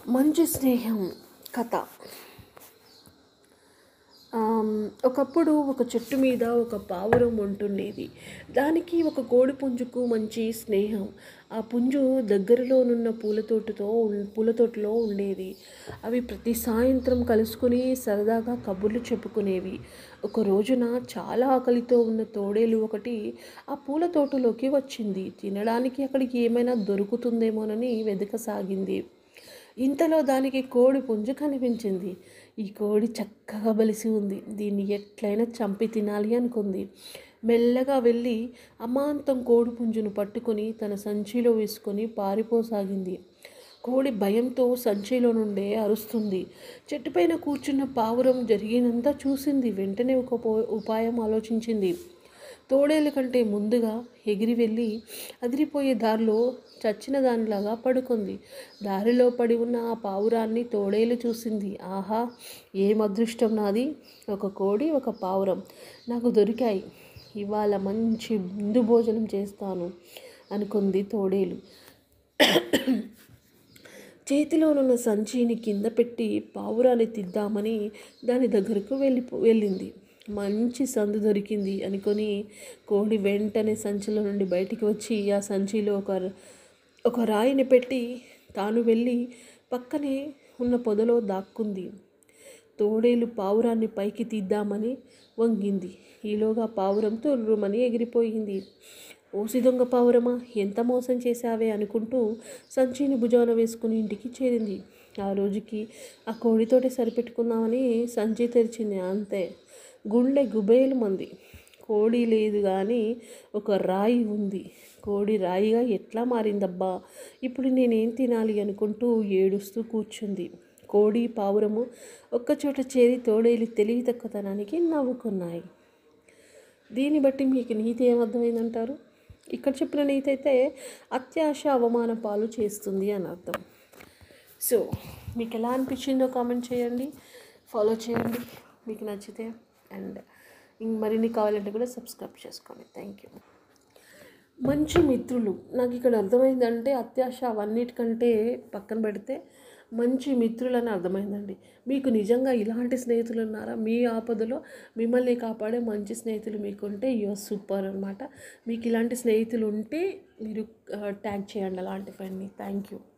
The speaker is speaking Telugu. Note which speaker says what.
Speaker 1: మంచి స్నేహం కథ ఆమ్, ఒకప్పుడు ఒక చెట్టు మీద ఒక పావురం ఉంటుండేది దానికి ఒక కోడి పుంజుకు మంచి స్నేహం ఆ పుంజు దగ్గరలోనున్న పూల తోటతో ఉన్- పూల తోటలో ఉండేది అవి ప్రతి సాయంత్రం కలుసుకుని సరదాగా కబుర్లు చెప్పుకునేవి ఒక రోజున చాలా ఆకలితో ఉన్న తోడేలు ఒకటి ఆ పూల తోటలోకి వచ్చింది తినడానికి అక్కడికి ఏమైనా దొరుకుతుందేమోనని వెతకసాగింది ఇంతలో దానికి కోడి పుంజు కనిపించింది ఈ కోడి చక్కగా బలిసి ఉంది దీన్ని ఎట్లయినా చంపి తినాలి అనుకుంది మెల్లగా వెళ్ళి అమాంతం కోడి పుంజును పట్టుకొని తన సంచిలో వేసుకొని పారిపోసాగింది కోడి భయంతో సంచిలో నుండే అరుస్తుంది చెట్టుపైన కూర్చున్న పావురం జరిగినంతా చూసింది వెంటనే ఒక పో- ఉపాయం ఆలోచించింది తోడేళ్ళ కంటే ముందుగా ఎగిరి వెళ్ళి అదిరిపోయే దారిలో చచ్చిన దానిలాగా పడుకుంది దారిలో పడి ఉన్న ఆ పావురాన్ని తోడేలు చూసింది ఆహా ఏం అదృష్టం నాది ఒక కోడి ఒక పావురం నాకు దొరికాయి ఇవాళ మంచి ముందు భోజనం చేస్తాను అనుకుంది తోడేలు చేతిలోనున్న సంచిని కింద పెట్టి పావురాన్ని తిద్దామని దాని దగ్గరకు వెళ్ళి వెళ్ళింది మంచి సందు దొరికింది అనుకొని కోడి వెంటనే సంచిలో నుండి బయటికి వచ్చి ఆ సంచిలో ఒక ఒక రాయిని పెట్టి తాను వెళ్ళి పక్కనే ఉన్న పొదలో దాక్కుంది తోడేలు పావురాన్ని పైకి తీద్దామని వంగింది ఈలోగా పావురం తుర్రుమని ఎగిరిపోయింది ఓసి దొంగ పావురమా ఎంత మోసం చేశావే అనుకుంటూ సంచిని భుజాన వేసుకుని ఇంటికి చేరింది ఆ రోజుకి ఆ కోడితోటి సరిపెట్టుకుందామని సంచి తెరిచింది అంతే గుండె గుబేలు మంది కోడి లేదు కానీ ఒక రాయి ఉంది కోడి రాయిగా ఎట్లా మారిందబ్బా ఇప్పుడు నేనేం తినాలి అనుకుంటూ ఏడుస్తూ కూర్చుంది కోడి పావురము ఒక్కచోట చేరి తోడేలి తెలివి తక్కువతనానికి నవ్వుకున్నాయి దీన్ని బట్టి మీకు నీతి ఏమర్థమైందంటారు ఇక్కడ చెప్పిన నీతి అయితే అత్యాశ అవమాన పాలు చేస్తుంది అని అర్థం సో మీకు ఎలా అనిపించిందో కామెంట్ చేయండి ఫాలో చేయండి మీకు నచ్చితే అండ్ ఇంక మరిన్ని కావాలంటే కూడా సబ్స్క్రైబ్ చేసుకోండి థ్యాంక్ యూ మంచి మిత్రులు నాకు ఇక్కడ అర్థమైందంటే అత్యాశ అవన్నిటికంటే పక్కన పెడితే మంచి మిత్రులని అర్థమైందండి మీకు నిజంగా ఇలాంటి స్నేహితులు ఉన్నారా మీ ఆపదలో మిమ్మల్ని కాపాడే మంచి స్నేహితులు మీకుంటే యువర్ సూపర్ అనమాట మీకు ఇలాంటి స్నేహితులు ఉంటే మీరు ట్యాగ్ చేయండి అలాంటి ఫ్రెండ్ని థ్యాంక్ యూ